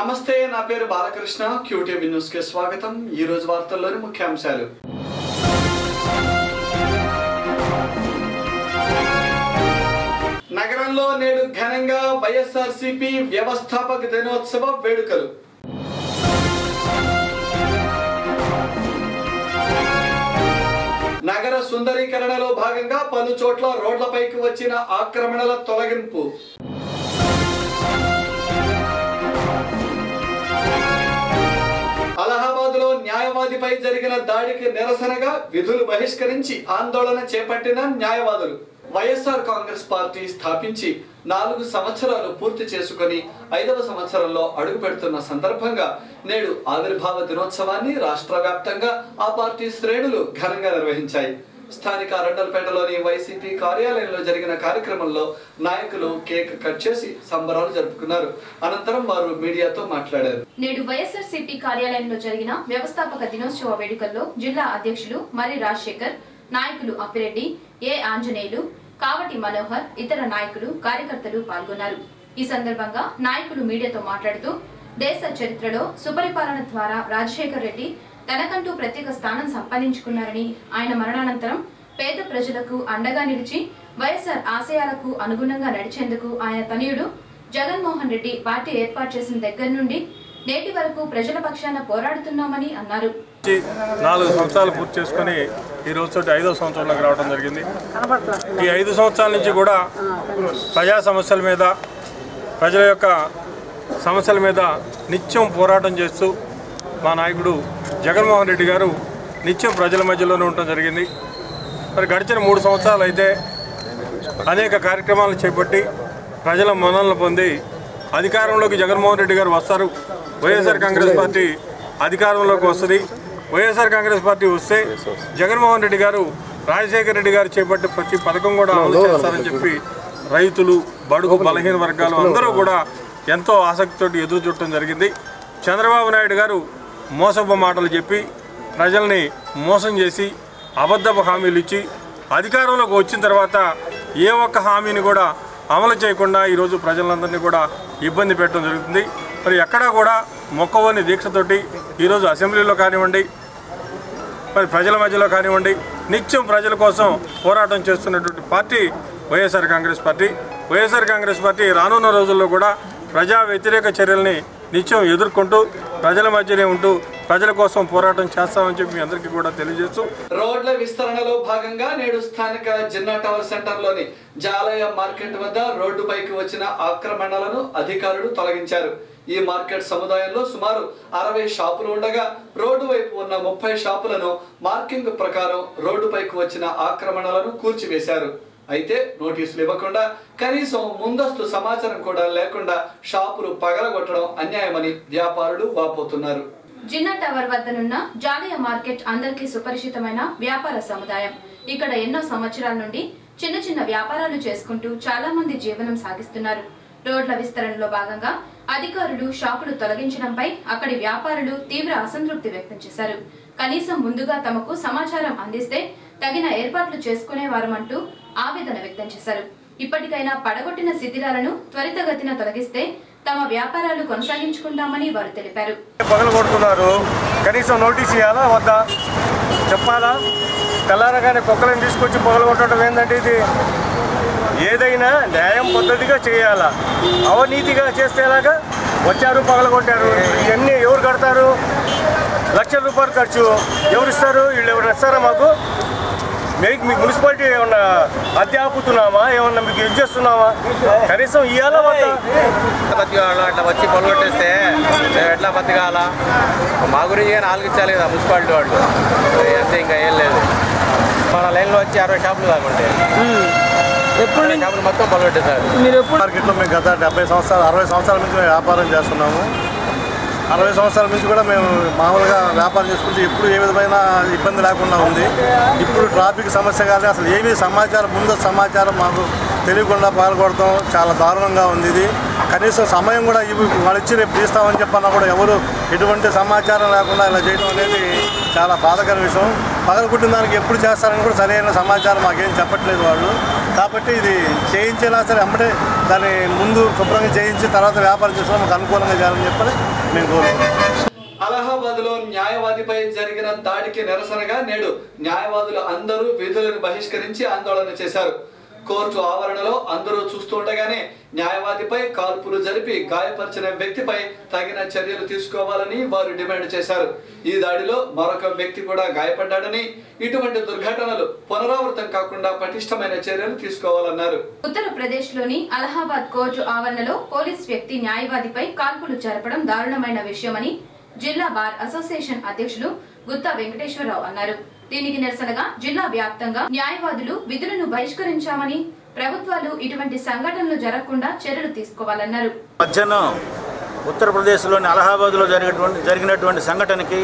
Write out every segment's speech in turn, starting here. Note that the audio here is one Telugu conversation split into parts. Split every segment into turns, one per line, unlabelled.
నమస్తే నా పేరు బాలకృష్ణ క్యూటీవీ న్యూస్ కి స్వాగతం ఈ రోజు వార్తల్లోని ముఖ్యాంశాలు నగరంలో నేడు ఘనంగా వైఎస్ఆర్సీపీ వ్యవస్థాపక దినోత్సవ వేడుకలు నగర సుందరీకరణలో భాగంగా పలు చోట్ల రోడ్లపైకి వచ్చిన ఆక్రమణల తొలగింపు అలహాబాద్ లో న్యాయవాదిపై జరిగిన దాడికి నిరసనగా విధులు బహిష్కరించి ఆందోళన చేపట్టిన న్యాయవాదులు వైఎస్ఆర్ కాంగ్రెస్ పార్టీ స్థాపించి నాలుగు సంవత్సరాలు పూర్తి చేసుకొని ఐదవ సంవత్సరంలో అడుగు పెడుతున్న సందర్భంగా నేడు ఆవిర్భావ దినోత్సవాన్ని రాష్ట్ర వ్యాప్తంగా ఆ పార్టీ శ్రేణులు ఘనంగా నిర్వహించాయి స్థానిక రెండలపేటలోని వైసీపీ కార్యాలయంలో జరిగిన కార్యక్రమంలో నాయకులు కేక్ కట్ చేసి సంబరాలు జరుపుకున్నారు అనంతరం వారు మీడియాతో మాట్లాడారు
నేడు వైఎస్ఆర్సీపీ కార్యాలయంలో జరిగిన వ్యవస్థాపక దినోత్సవ వేడుకల్లో జిల్లా అధ్యక్షులు మరి రాజశేఖర్ నాయకులు అప్పిరెడ్డి ఏ ఆంజనేయులు కావటి మనోహర్ ఇతర నాయకులు కార్యకర్తలు పాల్గొన్నారు ఈ సందర్భంగా నాయకులు మీడియాతో మాట్లాడుతూ దేశ చరిత్రలో సుపరిపాలన ద్వారా రాజశేఖర్ రెడ్డి తనకంటూ ప్రత్యేక స్థానం సంపాదించుకున్నారని ఆయన మరణానంతరం పేద ప్రజలకు అండగా నిలిచి వైఎస్ఆర్ ఆశయాలకు అనుగుణంగా నడిచేందుకు ఆయన తనయుడు జగన్మోహన్ రెడ్డి పార్టీ ఏర్పాటు చేసిన దగ్గర నుండి నేటి వరకు ప్రజల పక్షాన పోరాడుతున్నామని అన్నారు
వచ్చి నాలుగు సంవత్సరాలు పూర్తి చేసుకొని ఈ రోజుతో ఐదో సంవత్సరంలోకి రావడం జరిగింది ఈ ఐదు సంవత్సరాల నుంచి కూడా ప్రజా సమస్యల మీద ప్రజల యొక్క సమస్యల మీద నిత్యం పోరాటం చేస్తూ మా నాయకుడు జగన్మోహన్ రెడ్డి గారు నిత్యం ప్రజల మధ్యలోనే ఉండటం జరిగింది మరి గడిచిన మూడు సంవత్సరాలు అయితే అనేక కార్యక్రమాలు చేపట్టి ప్రజల మన్ననలు పొంది అధికారంలోకి జగన్మోహన్ రెడ్డి గారు వస్తారు వైఎస్ఆర్ కాంగ్రెస్ పార్టీ అధికారంలోకి వస్తుంది వైఎస్ఆర్ కాంగ్రెస్ పార్టీ వస్తే జగన్మోహన్ రెడ్డి గారు రాజశేఖర రెడ్డి గారు చేపట్టే ప్రతి పథకం కూడా అమలు చేస్తారని చెప్పి రైతులు బడుగు బలహీన వర్గాలు అందరూ కూడా ఎంతో ఆసక్తితోటి ఎదురు చూడటం జరిగింది చంద్రబాబు నాయుడు గారు మోసపు మాటలు చెప్పి ప్రజల్ని మోసం చేసి అబద్ధపు హామీలు ఇచ్చి అధికారంలోకి వచ్చిన తర్వాత ఏ ఒక్క హామీని కూడా అమలు చేయకుండా ఈరోజు ప్రజలందరినీ కూడా ఇబ్బంది పెట్టడం జరుగుతుంది మరి ఎక్కడా కూడా మొక్కవని దీక్షతోటి ఈరోజు అసెంబ్లీలో కానివ్వండి మరి ప్రజల మధ్యలో కానివ్వండి నిత్యం ప్రజల కోసం పోరాటం చేస్తున్నటువంటి party YSR Congress party YSR Congress party రానున్న రోజుల్లో కూడా ప్రజా వ్యతిరేక చర్యల్ని నిత్యం ఎదుర్కొంటూ ప్రజల మధ్యనే ఉంటూ ప్రజల కోసం పోరాటం చేస్తామని చెప్పి మీ అందరికీ కూడా తెలియజేస్తూ
రోడ్ల విస్తరణలో భాగంగా నేడు స్థానిక జిన్నా టవర్ సెంటర్ లోని జాలయ మార్కెట్ వద్ద రోడ్డుపైకి వచ్చిన ఆక్రమణలను అధికారులు తొలగించారు ఈ మార్కెట్ సముదాయంలో సుమారు అరవై షాపులు ఉండగా రోడ్డు వైపు ఉన్న ముప్పై షాపులను మార్కింగ్ ప్రకారం రోడ్డుపైకి వచ్చిన ఆక్రమణలను కూల్చివేశారు అయితే నోటీసులు ఇవ్వకుండా కనీసం ముందస్తు సమాచారం కూడా లేకుండా షాపులు పగలగొట్టడం అన్యాయమని వ్యాపారులు వాపోతున్నారు
జిన్నా టవర్ వద్దనున్న జాలయ మార్కెట్ అందరికీ సుపరిచితమైన వ్యాపార సముదాయం ఇక్కడ ఎన్నో సంవత్సరాల నుండి చిన్న చిన్న వ్యాపారాలు చేసుకుంటూ చాలా మంది జీవనం సాగిస్తున్నారు రోడ్ల విస్తరణలో భాగంగా అధికారులు షాపులు తొలగించడంపై అక్కడి వ్యాపారులు తీవ్ర అసంతృప్తి వ్యక్తం చేశారు కనీసం ముందుగా తమకు సమాచారం అందిస్తే తగిన ఏర్పాట్లు చేసుకునేవారమంటూ ఆవేదన వ్యక్తం చేశారు ఇప్పటికైనా పడగొట్టిన శిథిలాలను త్వరితగతిన తొలగిస్తే తమ వ్యాపారాలు కొనసాగించుకుంటామని వారు తెలిపారు
పగలు కొడుతున్నారు కనీసం నోటీస్ ఇవ్వాలా వద్దా చెప్పాలా తెల్లారగానే కుక్కలను తీసుకొచ్చి పగలు కొట్టడం ఏంటంటే ఇది ఏదైనా న్యాయం పద్ధతిగా చేయాలా అవినీతిగా చేస్తే ఎలాగా వచ్చారు పగలు కొట్టారు ఇవన్నీ ఎవరు కడతారు లక్షల రూపాయలు ఖర్చు ఎవరు ఇస్తారు వీళ్ళు ఎవరు ఇస్తారా మాకు మీకు మీకు మున్సిపాలిటీ ఏమన్నా అద్దె ఆపుతున్నామా ఏమన్నా మీకు యూజ్ చేస్తున్నామా కనీసం ఇవ్వాలా వద్దా
బతికాల అట్లా వచ్చి పొలగొట్టేస్తే మేము ఎట్లా బతకాలా మా గురించి కానీ ఆలోచించాలి కదా మున్సిపాలిటీ వాళ్ళు మరి అంతే ఇంకా ఏం లేదు మన లైన్లో వచ్చి అరవై షాపులు కాకుంటే
ఎప్పుడు
అరవై షాపులు మొత్తం పొలగొట్టేశారు
మీరు ఎప్పుడు
మార్కెట్లో మేము గత డెబ్బై సంవత్సరాలు అరవై సంవత్సరాల నుంచి మేము వ్యాపారం చేస్తున్నాము అరవై సంవత్సరాల నుంచి కూడా మేము మామూలుగా వ్యాపారం చేసుకుంటూ ఎప్పుడు ఏ విధమైన ఇబ్బంది లేకుండా ఉంది ఇప్పుడు ట్రాఫిక్ సమస్య కానీ అసలు ఏమీ సమాచారం ముందు సమాచారం మాకు తెలియకుండా పాల్గొడతాం చాలా దారుణంగా ఉంది ఇది కనీసం సమయం కూడా ఇవి వాళ్ళు ఇచ్చి రేపు తీస్తామని చెప్పన్నా కూడా ఎవరు ఎటువంటి సమాచారం లేకుండా ఇలా చేయడం అనేది చాలా బాధకర విషయం పగలగొట్టిన దానికి ఎప్పుడు చేస్తారని కూడా సరైన సమాచారం మాకేం చెప్పట్లేదు వాళ్ళు కాబట్టి ఇది చేయించినా సరే అమ్మడే
దాన్ని ముందు శుభ్రంగా చేయించి తర్వాత వ్యాపారం చేసుకోవడం మాకు అనుకూలంగా చేయాలని చెప్పని మేము కోరుకుంటున్నాం
అలహాబాద్ లో న్యాయవాదిపై జరిగిన దాడికి నిరసనగా నేడు న్యాయవాదులు అందరూ విధులను బహిష్కరించి ఆందోళన చేశారు కోర్టు ఆవరణలో అందరూ చూస్తుండగానే న్యాయవాదిపై కాల్పులు జరిపి గాయపరిచిన వ్యక్తిపై తగిన చర్యలు తీసుకోవాలని వారు డిమాండ్ చేశారు ఈ దాడిలో మరొక వ్యక్తి కూడా గాయపడ్డాడని ఇటువంటి దుర్ఘటనలు పునరావృతం కాకుండా పటిష్టమైన చర్యలు తీసుకోవాలన్నారు
ఉత్తరప్రదేశ్ లోని అలహాబాద్ కోర్టు ఆవరణలో పోలీస్ వ్యక్తి న్యాయవాదిపై కాల్పులు జరపడం దారుణమైన విషయమని జిల్లా బార్ అసోసియేషన్ అధ్యక్షులు గుత్తా వెంకటేశ్వరరావు అన్నారు దీనికి నిరసనగా జిల్లా వ్యాప్తంగా న్యాయవాదులు విధులను బహిష్కరించామని ప్రభుత్వాలు ఇటువంటి సంఘటనలు జరగకుండా చర్యలు తీసుకోవాలన్నారు
మధ్యాహ్నం ఉత్తరప్రదేశ్లోని అలహాబాద్లో జరిగినటువంటి జరిగినటువంటి సంఘటనకి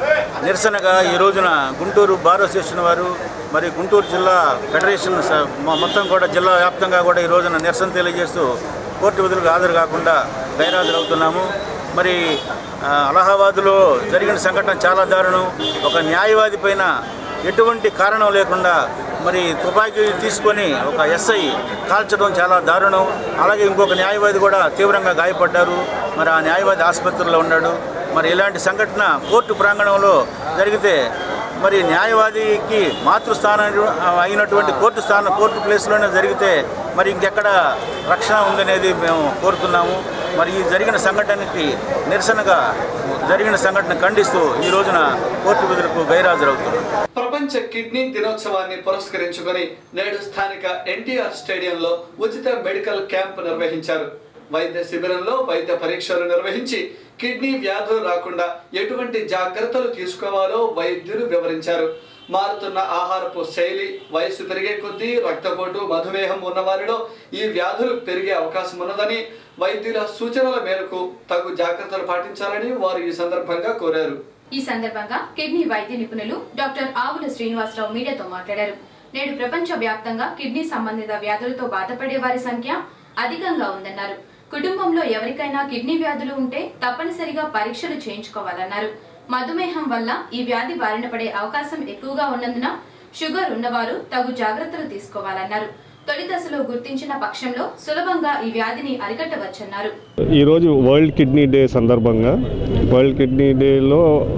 నిరసనగా ఈ రోజున గుంటూరు బార్ అసోసియేషన్ వారు మరి గుంటూరు జిల్లా ఫెడరేషన్ స- మొ- మొత్తం కూడా జిల్లా వ్యాప్తంగా కూడా ఈ రోజున నిరసన తెలియజేస్తూ కోర్టు విధులకు హాజరు కాకుండా గైరాజరవుతున్నాము మరి ఆ, అలహాబాద్లో జరిగిన సంఘటన చాలా దారుణం ఒక న్యాయవాది పైన ఎటువంటి కారణం లేకుండా మరి తుపాకీ తీసుకొని ఒక ఎస్ఐ కాల్చడం చాలా దారుణం అలాగే ఇంకొక న్యాయవాది కూడా తీవ్రంగా గాయపడ్డారు మరి ఆ న్యాయవాది ఆసుపత్రిలో ఉన్నాడు మరి ఇలాంటి సంఘటన కోర్టు ప్రాంగణంలో జరిగితే మరి న్యాయవాదికి మాతృస్థానం అయినటువంటి కోర్టు స్థానం కోర్టు ప్లేస్లోనే జరిగితే మరి ఇంకెక్కడ రక్షణ ఉందనేది మేము కోరుతున్నాము మరి ఈ జరిగిన సంఘటనకి నిరసనగా జరిగిన సంఘటన ఖండిస్తూ ఈ రోజున కోర్టు విధులకు గైరాజరవుతున్నాం
ప్రపంచ కిడ్నీ దినోత్సవాన్ని పురస్కరించుకొని నేడు స్థానిక ఎన్టీఆర్ స్టేడియంలో ఉచిత మెడికల్ క్యాంప్ నిర్వహించారు వైద్య శిబిరంలో వైద్య పరీక్షలు నిర్వహించి కిడ్నీ వ్యాధులు రాకుండా ఎటువంటి జాగ్రత్తలు తీసుకోవాలో వైద్యులు వివరించారు మారుతున్న ఆహారపు శైలి వయసు పెరిగే కొద్దీ రక్తపోటు మధుమేహం ఉన్నవారిలో ఈ వ్యాధులు పెరిగే అవకాశం ఉన్నదని వైద్యుల సూచనల మేరకు తగు జాగ్రత్తలు పాటించాలని వారు ఈ సందర్భంగా కోరారు
ఈ సందర్భంగా కిడ్నీ వైద్య నిపుణులు డాక్టర్ ఆవుల శ్రీనివాసరావు మీడియాతో మాట్లాడారు నేడు ప్రపంచ వ్యాప్తంగా కిడ్నీ సంబంధిత వ్యాధులతో బాధపడే వారి సంఖ్య అధికంగా ఉందన్నారు కుటుంబంలో ఎవరికైనా కిడ్నీ వ్యాధులు ఉంటే తప్పనిసరిగా పరీక్షలు చేయించుకోవాలన్నారు మధుమేహం వల్ల ఈ వ్యాధి బారిన పడే అవకాశం ఎక్కువగా ఉన్నందున షుగర్ ఉన్నవారు తగు జాగ్రత్తలు తీసుకోవాలన్నారు తొలి దశలో గుర్తించిన పక్షంలో సులభంగా ఈ వ్యాధిని అరికట్టవచ్చన్నారు
ఈరోజు వరల్డ్ కిడ్నీ డే సందర్భంగా వరల్డ్ కిడ్నీ డేలో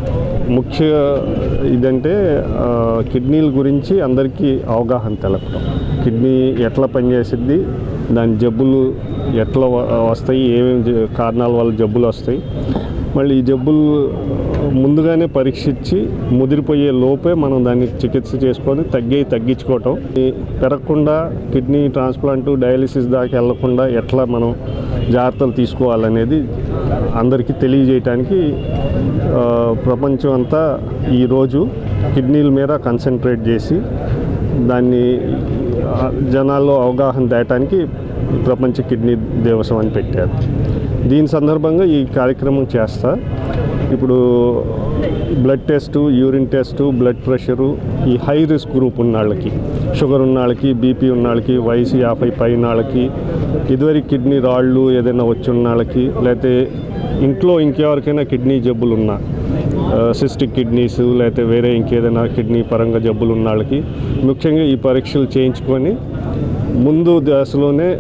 ముఖ్య ఇదంటే ఆ, కిడ్నీల గురించి అందరికీ అవగాహన తెలపడం కిడ్నీ ఎట్లా పనిచేసిద్ది దాని జబ్బులు ఎట్లా వ- వస్తాయి ఏమేమి జ- కారణాల వల్ల జబ్బులు వస్తాయి మళ్ళీ ఈ జబ్బులు ముందుగానే పరీక్షించి ముదిరిపోయే లోపే మనం దాన్ని చికిత్స చేసుకొని తగ్గి తగ్గించుకోవటం ఈ పెరగకుండా కిడ్నీ ట్రాన్స్ప్లాంట్ డయాలిసిస్ దాకా వెళ్లకుండా ఎట్లా మనం జాగ్రత్తలు తీసుకోవాలనేది అందరికీ తెలియజేయటానికి ఆ, ప్రపంచం అంతా ఈరోజు కిడ్నీల మీద కన్సన్ట్రేట్ చేసి దాన్ని ఆ, జనాల్లో అవగాహన తేయటానికి ప్రపంచ కిడ్నీ దివసం అని పెట్టారు దీని సందర్భంగా ఈ కార్యక్రమం చేస్తా ఇప్పుడు blood test urine test blood pressure ఈ హై రిస్క్ గ్రూప్ ఉన్న వాళ్ళకి షుగర్ ఉన్న వాళ్ళకి బీపీ ఉన్న వాళ్ళకి వయసు యాభై పైన వాళ్ళకి ఇదివరకు కిడ్నీ రాళ్ళు ఏదైనా వచ్చి ఉన్న వాళ్ళకి లేకపోతే ఇంట్లో ఇంకెవరికైనా కిడ్నీ జబ్బులు ఉన్నా సిస్టిక్ కిడ్నీస్ లేకపోతే వేరే ఇంకేదైనా కిడ్నీ పరంగా జబ్బులు ఉన్న వాళ్ళకి ముఖ్యంగా ఈ పరీక్షలు చేయించుకొని ముందు దశలోనే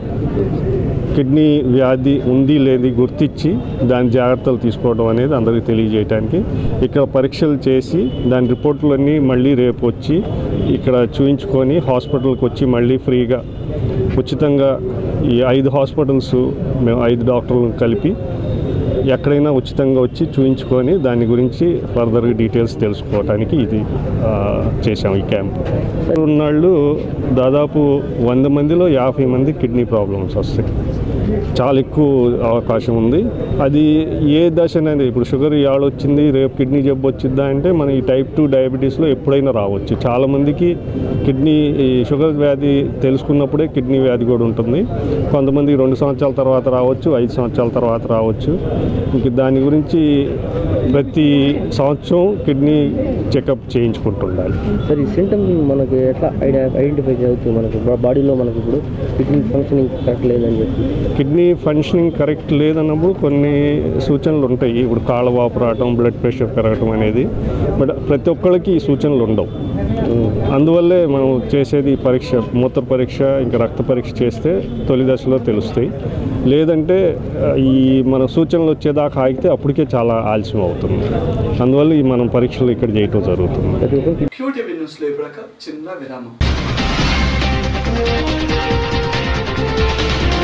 కిడ్నీ వ్యాధి ఉంది లేది గుర్తించి దాని జాగ్రత్తలు తీసుకోవడం అనేది అందరికీ తెలియజేయడానికి ఇక్కడ పరీక్షలు చేసి దాని రిపోర్టులన్నీ మళ్ళీ రేపు వచ్చి ఇక్కడ చూయించుకొని హాస్పిటల్కి వచ్చి మళ్ళీ ఫ్రీగా ఉచితంగా ఈ ఐదు హాస్పిటల్స్ మేము ఐదు డాక్టర్లను కలిపి ఎక్కడైనా ఉచితంగా వచ్చి చూయించుకొని దాని గురించి ఫర్దర్ డీటెయిల్స్ తెలుసుకోవడానికి ఇది ఆ, చేశాం ఈ క్యాంప్ ఉన్నాళ్ళు దాదాపు వంద మందిలో యాభై మంది కిడ్నీ ప్రాబ్లమ్స్ వస్తాయి చాలా ఎక్కువ అవకాశం ఉంది అది ఏ దశ అనేది ఇప్పుడు షుగర్ ఇవాళ వచ్చింది రేపు కిడ్నీ జబ్బు వచ్చిద్దా అంటే మన ఈ టైప్ టూ డయాబెటీస్లో ఎప్పుడైనా రావచ్చు చాలామందికి కిడ్నీ ఈ షుగర్ వ్యాధి తెలుసుకున్నప్పుడే కిడ్నీ వ్యాధి కూడా ఉంటుంది కొంతమంది రెండు సంవత్సరాల తర్వాత రావచ్చు ఐదు సంవత్సరాల తర్వాత రావచ్చు ఇంక దాని గురించి ప్రతి సంవత్సరం కిడ్నీ చెకప్ చేయించుకుంటుండాలి
సార్ ఈ సింటమ్ మనకి ఎట్లా ఐడెంటిఫై అవుతుంది మనకు బా- బాడీలో మనకి ఇప్పుడు కిడ్నీ ఫంక్షనింగ్ కరెక్ట్ లేదని చెప్పి
కిడ్నీ ఫంక్షనింగ్ కరెక్ట్ లేదన్నప్పుడు కొన్ని సూచనలు ఉంటాయి ఇప్పుడు కాళ్ళ వాపు రావటం బ్లడ్ ప్రెషర్ పెరగటం అనేది బట్ ప్రతి ఒక్కరికి ఈ సూచనలు ఉండవు అందువల్లే మనం చేసేది ఈ పరీక్ష మూత్ర పరీక్ష ఇంకా రక్త పరీక్ష చేస్తే తొలి దశలో తెలుస్తాయి లేదంటే ఆ, ఈ మన సూచనలు వచ్చేదాకా ఆగితే అప్పటికే చాలా ఆలస్యం అవుతుంది అందువల్ల ఈ మనం పరీక్షలు ఇక్కడ చేయటం జరుగుతుంది
క్యూటీవీ న్యూస్లో ఇప్పుడు ఒక చిన్న విరామం